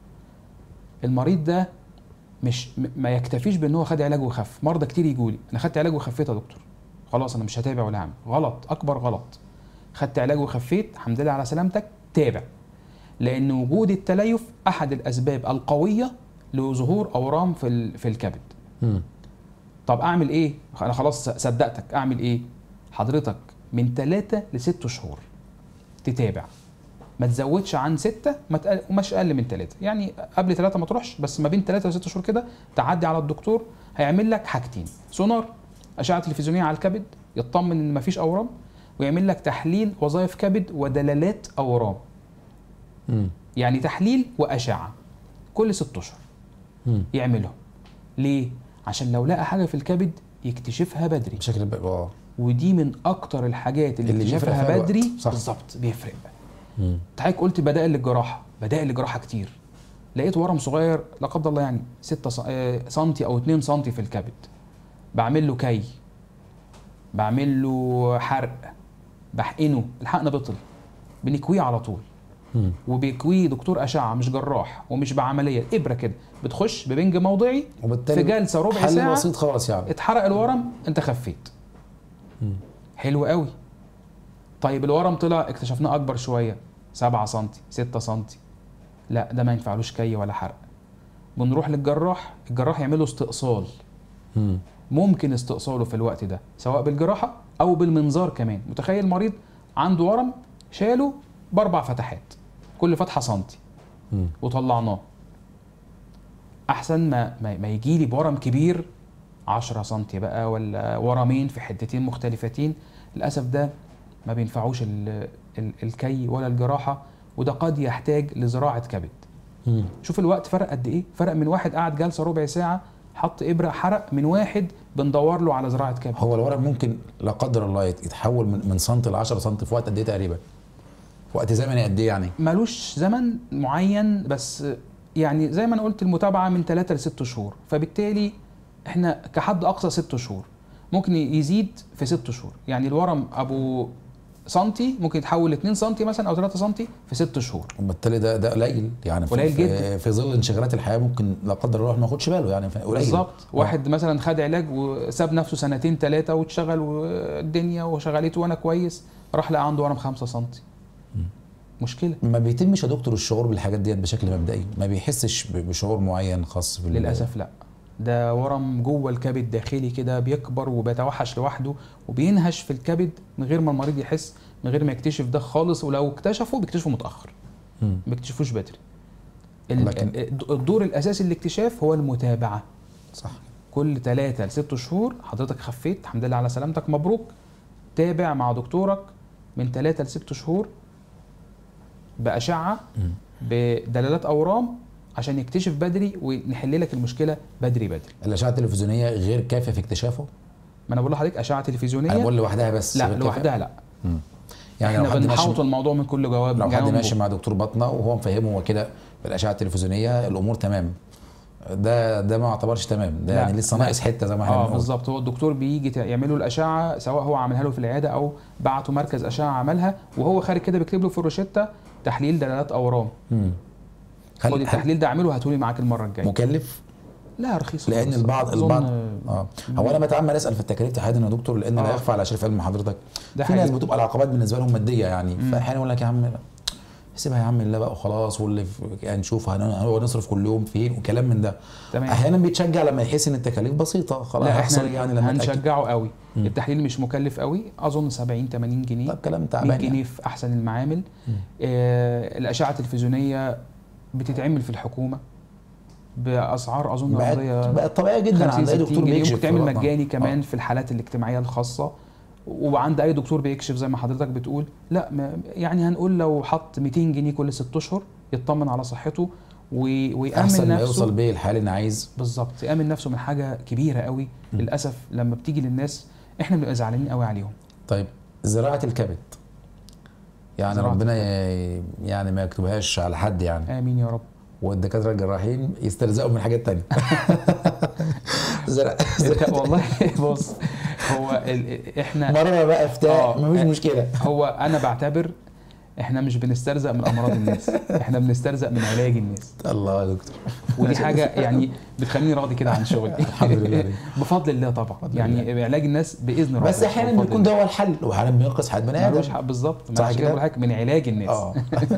المريض ده مش م- ما يكتفيش بان هو خد علاج وخف مرضى كتير يجوا لي انا خدت علاج وخفيت يا دكتور خلاص انا مش هتابع ولا هعمل غلط اكبر غلط خدت علاج وخفيت الحمد لله على سلامتك تابع لان وجود التليف احد الاسباب القويه لظهور اورام في ال- في الكبد مم. طب اعمل ايه انا خلاص صدقتك اعمل ايه حضرتك من ثلاثة لست شهور تتابع ما تزودش عن ستة ما تقل... ومش اقل من ثلاثة يعني قبل ثلاثة ما تروحش بس ما بين ثلاثة وست شهور كده تعدي على الدكتور هيعمل لك حاجتين سونار اشعه تلفزيونيه على الكبد يطمن ان مفيش اورام ويعمل لك تحليل وظائف كبد ودلالات اورام مم. يعني تحليل واشعه كل ست اشهر مم. يعملهم ليه عشان لو لقى حاجه في الكبد يكتشفها بدري بشكل ب- اه ودي من اكتر الحاجات اللي, اللي بيفرق اكتشافها فيها الوقت. بدري صح. بالظبط بيفرق مم. انت حضرتك قلت بدائل للجراحه بدائل للجراحه كتير لقيت ورم صغير لا قدر الله يعني 6 سنتي او 2 سنتي في الكبد بعمل له كي بعمل له حرق بحقنه الحقن بطل بنكويه على طول مم. وبيكويه دكتور اشعه مش جراح ومش بعمليه ابره كده بتخش ببنج موضعي وبالتالي في جلسه ربع حل ساعه بسيط خالص يعني اتحرق الورم انت خفيت مم. حلو قوي طيب الورم طلع اكتشفناه اكبر شويه 7 سم 6 سم لا ده ما ينفعلوش كي ولا حرق بنروح للجراح الجراح يعمل له استئصال مم. ممكن استئصاله في الوقت ده سواء بالجراحه او بالمنظار كمان متخيل مريض عنده ورم شاله باربع فتحات كل فتحه سنتي مم. وطلعناه احسن ما ما, ما يجي لي بورم كبير 10 سم بقى ولا ورمين في حتتين مختلفتين للاسف ده ما بينفعوش ال ال الكي ولا الجراحه وده قد يحتاج لزراعه كبد مم. شوف الوقت فرق قد ايه فرق من واحد قعد جلسه ربع ساعه حط ابره حرق من واحد بندور له على زراعه كبد هو الورم ممكن لا قدر الله يت- يتحول من من سنتي ل 10 سنتي في وقت قد ايه تقريبا؟ في وقت زمني قد ايه يعني؟ ملوش زمن معين بس يعني زي ما انا قلت المتابعه من 3 ل 6 شهور فبالتالي احنا كحد اقصى 6 شهور ممكن يزيد في 6 شهور يعني الورم ابو سنتي ممكن يتحول ل 2 سنتي مثلا او 3 سنتي في 6 شهور وبالتالي ده ده قليل يعني في قليل في, جدا. في ظل انشغالات الحياه ممكن لا قدر الله الواحد ما ياخدش باله يعني قليل بالظبط واحد مثلا خد علاج وساب نفسه سنتين ثلاثه واتشغل والدنيا وشغلته وانا كويس راح لقى عنده ورم 5 سنتي مشكله ما بيتمش يا دكتور الشعور بالحاجات ديت بشكل مبدئي ما بيحسش ب- بشعور معين خاص بال للاسف لا ده ورم جوه الكبد داخلي كده بيكبر وبيتوحش لوحده وبينهش في الكبد من غير ما المريض يحس من غير ما يكتشف ده خالص ولو اكتشفه بيكتشفه متاخر مم. ما بيكتشفوش بدري ال- لكن- الدور الاساسي للاكتشاف هو المتابعه صح كل ثلاثة لست شهور حضرتك خفيت الحمد لله على سلامتك مبروك تابع مع دكتورك من ثلاثة لست شهور بأشعة مم. بدلالات أورام عشان يكتشف بدري ونحل لك المشكلة بدري بدري الاشعه التلفزيونيه غير كافيه في اكتشافه ما انا بقول لحضرتك اشعه انا تلفزيونيه بقول لوحدها بس لا غير كافية؟ لوحدها لا مم. يعني لو احنا حد ماشي بنحوط الموضوع من كل جواب لو حد جوانبه. ماشي مع دكتور باطنه وهو مفهمه هو كده بالاشعه التلفزيونيه الامور تمام ده ده ما يعتبرش تمام ده لا، يعني لسه لا. ناقص حته زي ما احنا اه بنقول. بالظبط هو الدكتور بيجي تع- يعمل له الاشعه سواء هو عملها له في العياده او بعته مركز اشعه عملها وهو خارج كده بيكتب له في الروشته تحليل دلالات اورام مم. خد هل, هل التحليل ده اعمله هاتولي معاك المره الجايه مكلف لا رخيص لان خالص. البعض أظن- البعض اه هو انا بتعمل اسال في التكاليف تحديدا يا دكتور لان لا آه. يخفى على شرف علم حضرتك ده في ناس حقيقي. بتبقى العقبات بالنسبه لهم ماديه يعني مم. فاحيانا يقول لك يا عم سيبها يا عم الله بقى وخلاص واللي في- هنشوف هن- هنقعد نصرف كل يوم فين وكلام من ده تمام احيانا بيتشجع لما يحس ان التكاليف بسيطه خلاص لا هيحصل احنا يعني لما أتأكد. هنشجعه قوي مم. التحليل مش مكلف قوي اظن 70 80 جنيه طب كلام 100 تعبان جنيه يعني. في احسن المعامل مم. آه الاشعه التلفزيونيه بتتعمل في الحكومه باسعار اظن بقت رمزيه بقت طبيعيه جدا 50 عند اي 60 دكتور جنيه بيكشف ممكن تعمل طبعاً. مجاني كمان آه. في الحالات الاجتماعيه الخاصه وعند اي دكتور بيكشف زي ما حضرتك بتقول لا ما يعني هنقول لو حط 200 جنيه كل 6 اشهر يطمن على صحته وي- ويامن احسن ما نفسه يوصل بيه الحال ان عايز بالظبط يامن نفسه من حاجه كبيره قوي م. للاسف لما بتيجي للناس احنا بنبقى زعلانين قوي عليهم طيب زراعه الكبد يعني زراعة ربنا ي- يعني ما يكتبهاش على حد يعني امين يا رب والدكاتره الجراحين يسترزقوا من حاجات تانية زرع انت والله بص هو ال... احنا مرة بقى افتاء آه. مفيش مشكله هو انا بعتبر احنا مش بنسترزق من امراض الناس احنا بنسترزق من علاج الناس الله يا دكتور ودي حاجه يعني بتخليني راضي كده عن شغلي الحمد لله. بفضل الله طبعا بفضل يعني علاج الناس باذن ربنا بس احيانا بفضل بيكون ده هو الحل واحيانا بينقذ حياه بني الله. ملوش ادم حق بالظبط صح ما عشان كده؟ كده بقول لك من علاج الناس اه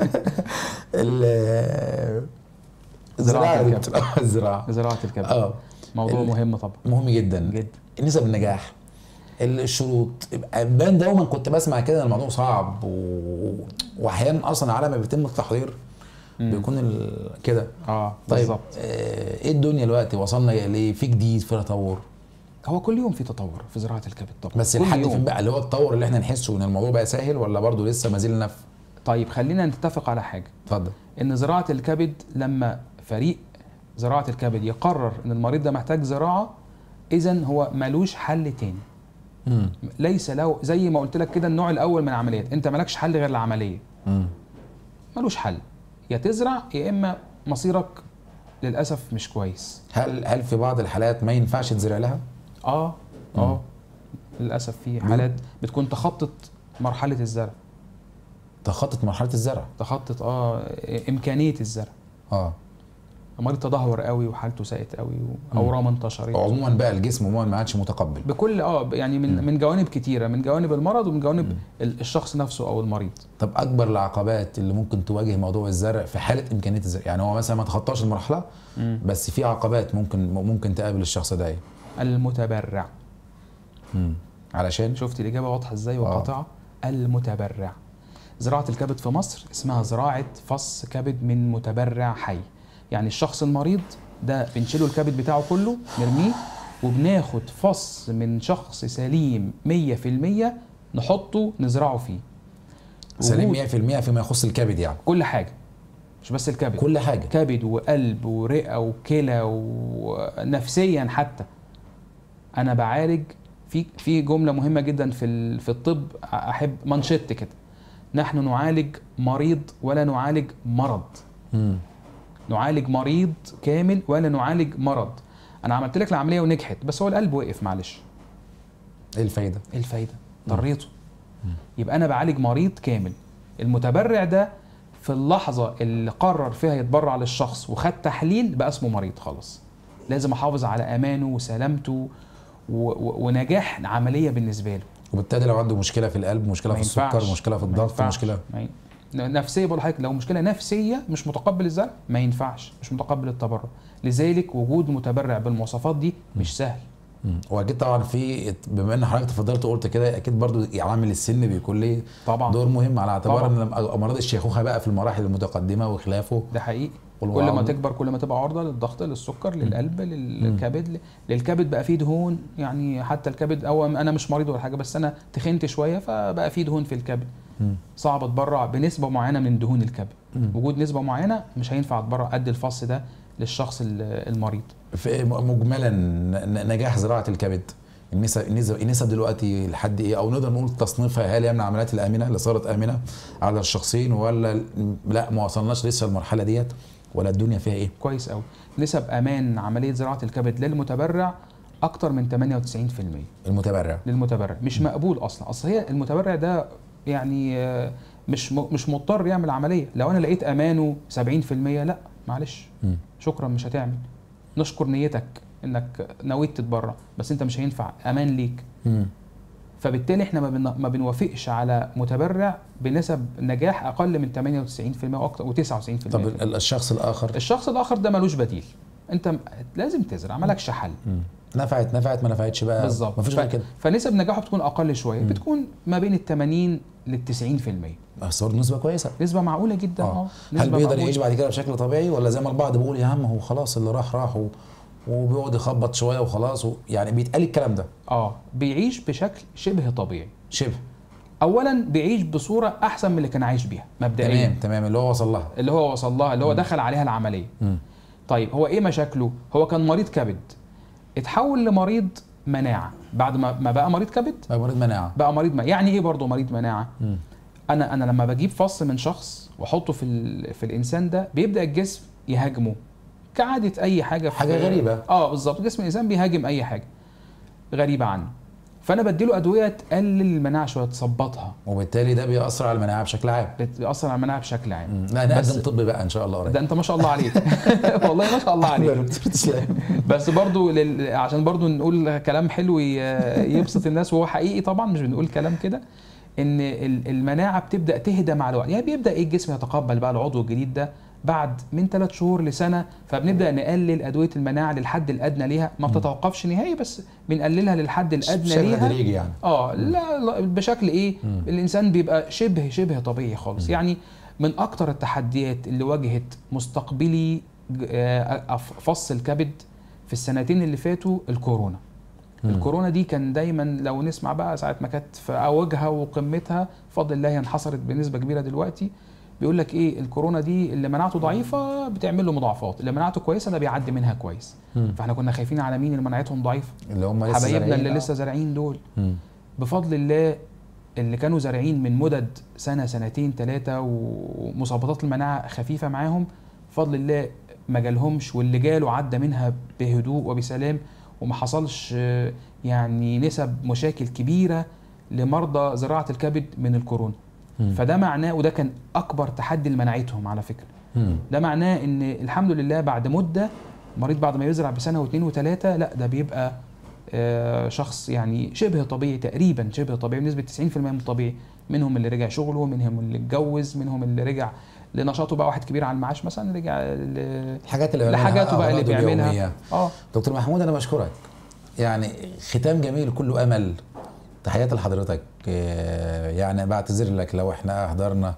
ال- زراعة الزراعه يا الكبد. دكتور. آه، الزراعه زراعه الكبد اه موضوع ال- مهم طبعا مهم جدا جدا نسب النجاح الشروط بان دوما كنت بسمع كده إن الموضوع صعب و... واحيانا اصلا على ما بيتم التحضير بيكون ال... كده اه طيب بالظبط آه، ايه الدنيا دلوقتي وصلنا ليه في جديد في تطور هو كل يوم في تطور في زراعه الكبد طبعا بس كل الحد يوم. فين بقى اللي هو التطور اللي احنا نحسه ان الموضوع بقى سهل ولا برضه لسه ما زلنا في طيب خلينا نتفق على حاجه اتفضل ان زراعه الكبد لما فريق زراعه الكبد يقرر ان المريض ده محتاج زراعه اذا هو ملوش حل تاني امم ليس له زي ما قلت لك كده النوع الاول من العمليات انت مالكش حل غير العمليه امم ملوش حل يا تزرع يا اما مصيرك للاسف مش كويس هل هل في بعض الحالات ما ينفعش تزرع لها؟ اه اه للاسف في حالات بتكون تخطط مرحله الزرع تخطط مرحله الزرع تخطط اه امكانيه الزرع اه المريض تدهور قوي وحالته ساءت قوي واورام انتشرت عموما بقى الجسم عموما ما عادش متقبل بكل اه يعني من من جوانب كتيره من جوانب المرض ومن جوانب ال- الشخص نفسه او المريض طب اكبر العقبات اللي ممكن تواجه موضوع الزرع في حاله امكانيه الزرع يعني هو مثلا ما تخطاش المرحله بس في عقبات ممكن ممكن تقابل الشخص ده ايه المتبرع مم. علشان شفت الاجابه واضحه ازاي وقاطعه المتبرع زراعه الكبد في مصر اسمها زراعه فص كبد من متبرع حي يعني الشخص المريض ده بنشيله الكبد بتاعه كله نرميه وبناخد فص من شخص سليم 100% نحطه نزرعه فيه سليم وجود 100% فيما يخص الكبد يعني كل حاجه مش بس الكبد كل حاجه كبد وقلب ورئه وكلى ونفسيا حتى انا بعالج في في جمله مهمه جدا في ال- في الطب احب منشط كده نحن نعالج مريض ولا نعالج مرض مم. نعالج مريض كامل ولا نعالج مرض انا عملت لك العمليه ونجحت بس هو القلب وقف معلش ايه الفايده ايه الفايده ضريته يبقى انا بعالج مريض كامل المتبرع ده في اللحظه اللي قرر فيها يتبرع للشخص وخد تحليل بقى اسمه مريض خلاص لازم احافظ على امانه وسلامته و- و- ونجاح العمليه بالنسبه له وبالتالي لو عنده مشكله في القلب مشكله ما في السكر ينفعش. مشكله في ما الضغط ينفعش. مشكله ما ي- نفسيه بقول لحضرتك لو مشكله نفسيه مش متقبل الزرع ما ينفعش مش متقبل التبرع لذلك وجود متبرع بالمواصفات دي مش سهل مم. واكيد طبعا في بما ان حضرتك تفضلت وقلت كده اكيد برضو عامل السن بيكون ليه طبعا دور مهم على اعتبار طبعا. ان لما امراض الشيخوخه بقى في المراحل المتقدمه وخلافه ده حقيقي والوعظ. كل ما تكبر كل ما تبقى عرضه للضغط للسكر للقلب للكبد للكبد بقى فيه دهون يعني حتى الكبد او انا مش مريض ولا حاجه بس انا تخنت شويه فبقى فيه دهون في الكبد مم. صعب اتبرع بنسبه معينه من دهون الكبد مم. وجود نسبه معينه مش هينفع اتبرع قد الفص ده للشخص ال- المريض في م- مجملا ن- نجاح زراعه الكبد النسب النسب النسب دلوقتي لحد ايه او نقدر نقول تصنيفها هل هي من العمليات الامنه اللي صارت امنه على الشخصين ولا ال- لا ما وصلناش لسه المرحله ديت ولا الدنيا فيها ايه؟ كويس قوي نسب امان عمليه زراعه الكبد للمتبرع اكتر من 98% المتبرع للمتبرع مش مقبول اصلا اصل هي المتبرع ده يعني آه، مش م- مش مضطر يعمل عمليه لو انا لقيت امانه 70% لا معلش مم. شكرا مش هتعمل نشكر نيتك انك نويت تتبرع بس انت مش هينفع امان ليك مم. فبالتالي احنا ما, بن... ما بنوافقش على متبرع بنسب نجاح اقل من 98% واكتر و99% طب ال- الشخص الاخر الشخص الاخر ده ملوش بديل انت م- لازم تزرع مالكش حل مم. نفعت نفعت ما نفعتش بقى بالظبط مفيش ف- غير كده فنسب نجاحه بتكون اقل شويه مم. بتكون ما بين ال 80 لل 90% بس برضه نسبه كويسه نسبه معقوله جدا اه اه هل نسبة بيقدر معقولة. يعيش بعد كده بشكل طبيعي ولا زي ما البعض بيقول يا عم هو خلاص اللي راح راح و... وبيقعد يخبط شويه وخلاص و... يعني بيتقال الكلام ده اه بيعيش بشكل شبه طبيعي شبه اولا بيعيش بصوره احسن من اللي كان عايش بيها مبدئيا تمام تمام اللي هو وصل لها اللي هو وصل لها اللي هو دخل عليها العمليه مم. طيب هو ايه مشاكله هو كان مريض كبد اتحول لمريض مناعه بعد ما ما بقى مريض كبد بقى مريض مناعه بقى مريض مناعة. يعني ايه برضه مريض مناعه مم. انا انا لما بجيب فص من شخص واحطه في ال... في الانسان ده بيبدا الجسم يهاجمه كعاده اي حاجه في حاجة غريبة. اه بالظبط جسم الانسان بيهاجم اي حاجه غريبه عنه فانا بديله ادويه تقلل المناعه شويه تظبطها وبالتالي ده بيأثر على المناعه بشكل عام بتاثر على المناعه بشكل عام مم. لا بس- نقدم طب بقى ان شاء الله قريب ده انت ما شاء الله عليك والله ما شاء الله عليك دكتور تسلم. بس برضو لل... عشان برضو نقول كلام حلو ي- يبسط الناس وهو حقيقي طبعا مش بنقول كلام كده ان ال- المناعه بتبدا تهدى مع الوقت يعني بيبدا ايه الجسم يتقبل بقى العضو الجديد ده بعد من ثلاث شهور لسنه فبنبدا نقلل ادويه المناعه للحد الادنى ليها ما مم. بتتوقفش نهائي بس بنقللها للحد الادنى بشكل ليها تدريجي يعني اه لا, لا بشكل ايه مم. الانسان بيبقى شبه شبه طبيعي خالص مم. يعني من اكتر التحديات اللي واجهت مستقبلي ج- آه، أف- فص الكبد في السنتين اللي فاتوا الكورونا مم. الكورونا دي كان دايما لو نسمع بقى ساعه ما كانت في اوجها وقمتها بفضل الله هي انحصرت بنسبه كبيره دلوقتي بيقول لك ايه الكورونا دي اللي مناعته ضعيفه بتعمل له مضاعفات اللي مناعته كويسه ده بيعدي منها كويس مم. فاحنا كنا خايفين على مين اللي مناعتهم ضعيفه اللي هم لسه حبايبنا زارعين. اللي آه. لسه زارعين دول مم. بفضل الله اللي كانوا زارعين من مدد سنه سنتين ثلاثه ومصابطات المناعه خفيفه معاهم بفضل الله ما جالهمش واللي جاله عدى منها بهدوء وبسلام وما حصلش آه، يعني نسب مشاكل كبيره لمرضى زراعه الكبد من الكورونا مم. فده معناه وده كان اكبر تحدي لمناعتهم على فكره مم. ده معناه ان الحمد لله بعد مده مريض بعد ما يزرع بسنه واثنين وثلاثه لا ده بيبقى آه، شخص يعني شبه طبيعي تقريبا شبه طبيعي بنسبه 90% من الطبيعي منهم اللي رجع شغله منهم اللي اتجوز منهم اللي رجع لنشاطه بقى واحد كبير على المعاش مثلا رجع ل... الحاجات اللي بيعملها لحاجاته بقى اللي أغراضه بيعملها. اليومية. اه دكتور محمود انا بشكرك يعني ختام جميل كله امل تحياتي لحضرتك آه، يعني بعتذر لك لو احنا اهدرنا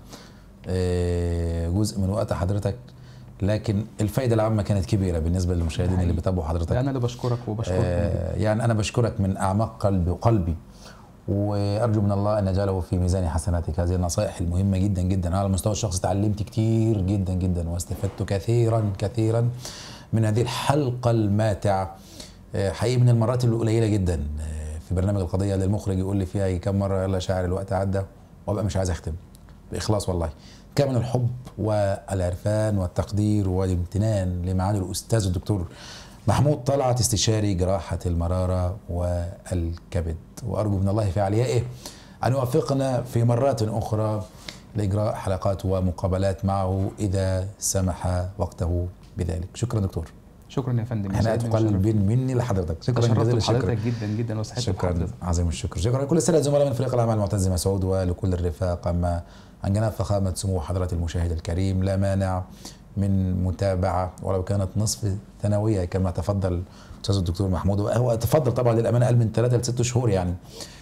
آه، جزء من وقت حضرتك لكن الفائده العامه كانت كبيره بالنسبه للمشاهدين اللي حقيقي. بيتابعوا حضرتك ده انا اللي بشكرك وبشكرك آه، يعني انا بشكرك من اعماق قلبي وقلبي وارجو من الله ان يجعله في ميزان حسناتك هذه النصائح المهمه جدا جدا أنا على المستوى الشخصي تعلمت كتير جدا جدا واستفدت كثيرا كثيرا من هذه الحلقه الماتعه آه، حقيقي من المرات القليله جدا آه، في برنامج القضيه اللي المخرج يقول لي فيها كم مره يلا شاعر الوقت عدى وابقى مش عايز اختم باخلاص والله كان من الحب والعرفان والتقدير والامتنان لمعالي الاستاذ الدكتور محمود طلعت استشاري جراحه المراره والكبد وارجو من الله في عليائه ان يوفقنا في مرات اخرى لاجراء حلقات ومقابلات معه اذا سمح وقته بذلك شكرا دكتور شكرا يا فندم حنات يسعدني ويشرفني. قلب مني لحضرتك شكرا تشرفت جزيلا الشكر بحضرتك جدا جدا وسعدت شكرا بحضرتك عظيم الشكر شكرا لكل الساده الزملاء من فريق العمل معتز مسعود ولكل الرفاق اما عن جناب فخامه سمو حضره المشاهد الكريم لا مانع من متابعه ولو كانت نصف ثانويه كما تفضل الاستاذ الدكتور محمود هو تفضل طبعا للامانه قال من ثلاثه لست شهور يعني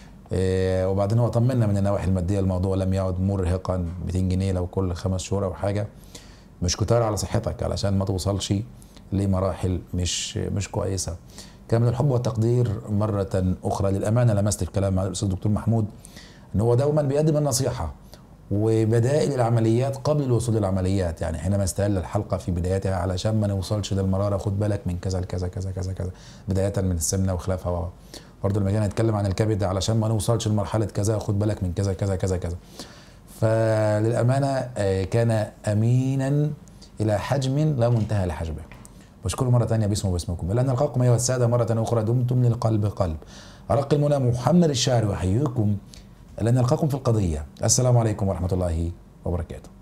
إيه وبعدين هو طمنا من النواحي الماديه الموضوع لم يعد مرهقا 200 جنيه لو كل خمس شهور او حاجه مش كتار على صحتك علشان ما توصلش لمراحل مش مش كويسه كان من الحب والتقدير مرة أخرى للأمانة لمست الكلام مع الأستاذ الدكتور محمود أن هو دوما بيقدم النصيحة وبدائل العمليات قبل الوصول للعمليات يعني حينما استهل الحلقة في بدايتها علشان ما نوصلش للمرارة خد بالك من كذا لكذا كذا كذا كذا بداية من السمنة وخلافها برضه لما جينا نتكلم عن الكبد علشان ما نوصلش لمرحلة كذا خد بالك من كذا كذا كذا كذا فللأمانة آه، كان أمينا إلى حجم لا منتهى لحجمه بشكره مرة ثانية باسمه وباسمكم إلى أن نلقاكم أيها السادة مرة أخرى دمتم للقلب قلب أرق المنى محمد الشاعر يحييكم إلى أن نلقاكم في القضية السلام عليكم ورحمة الله وبركاته